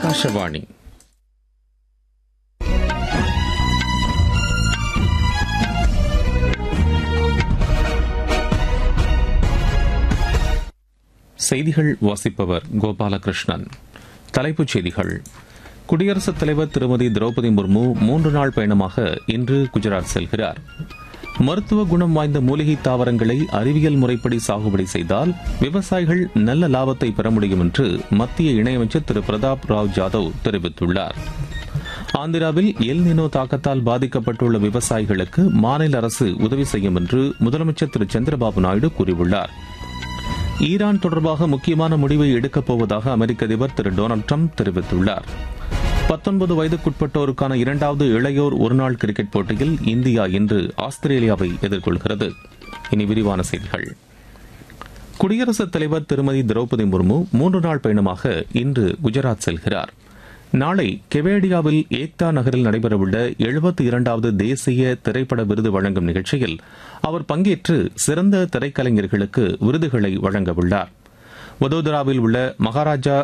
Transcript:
ಆಕಾಶವಾಣಿ செய்திகள் வாசிப்பவர் கோபாலகிருஷ்ணன் தலைப்புச் செய்திகள் குடியரசுத் தலைவர் திருமதி திரௌபதி முர்மு மூன்று நாள் பயணமாக இன்று குஜராத் செல்கிறார் மருத்துவ குணம் வாய்ந்த மூலிகை தாவரங்களை அறிவியல் முறைப்படி சாகுபடி செய்தால் விவசாயிகள் நல்ல லாபத்தை பெற முடியும் என்று மத்திய இணையமைச்சர் திரு பிரதாப் ராவ் ஜாதவ் தெரிவித்துள்ளார் ஆந்திராவில் எல் நினோ தாக்கத்தால் பாதிக்கப்பட்டுள்ள விவசாயிகளுக்கு மாநில அரசு உதவி செய்யும் என்று முதலமைச்சர் திரு சந்திரபாபு நாயுடு கூறியுள்ளார் ஈரான் தொடர்பாக முக்கியமான முடிவை எடுக்கப் போவதாக அமெரிக்க அதிபர் திரு டொனால்டு ட்ரம்ப் தெரிவித்துள்ளார் பத்தொன்பது வயதுக்குட்பட்டோருக்கான இரண்டாவது இளையோர் ஒருநாள் கிரிக்கெட் போட்டியில் இந்தியா இன்று ஆஸ்திரேலியாவை எதிர்கொள்கிறது இனி விரிவான செய்திகள் குடியரசுத் தலைவர் திருமதி திரௌபதி முர்மு மூன்று நாள் பயணமாக இன்று குஜராத் செல்கிறார் நாளை கெவேடியாவில் ஏக்தா நகரில் நடைபெறவுள்ள எழுபத்தி இரண்டாவது தேசிய திரைப்பட விருது வழங்கும் நிகழ்ச்சியில் அவர் பங்கேற்று சிறந்த திரைக்கலைஞர்களுக்கு விருதுகளை வழங்கவுள்ளார் வதோதராவில் உள்ள மகாராஜா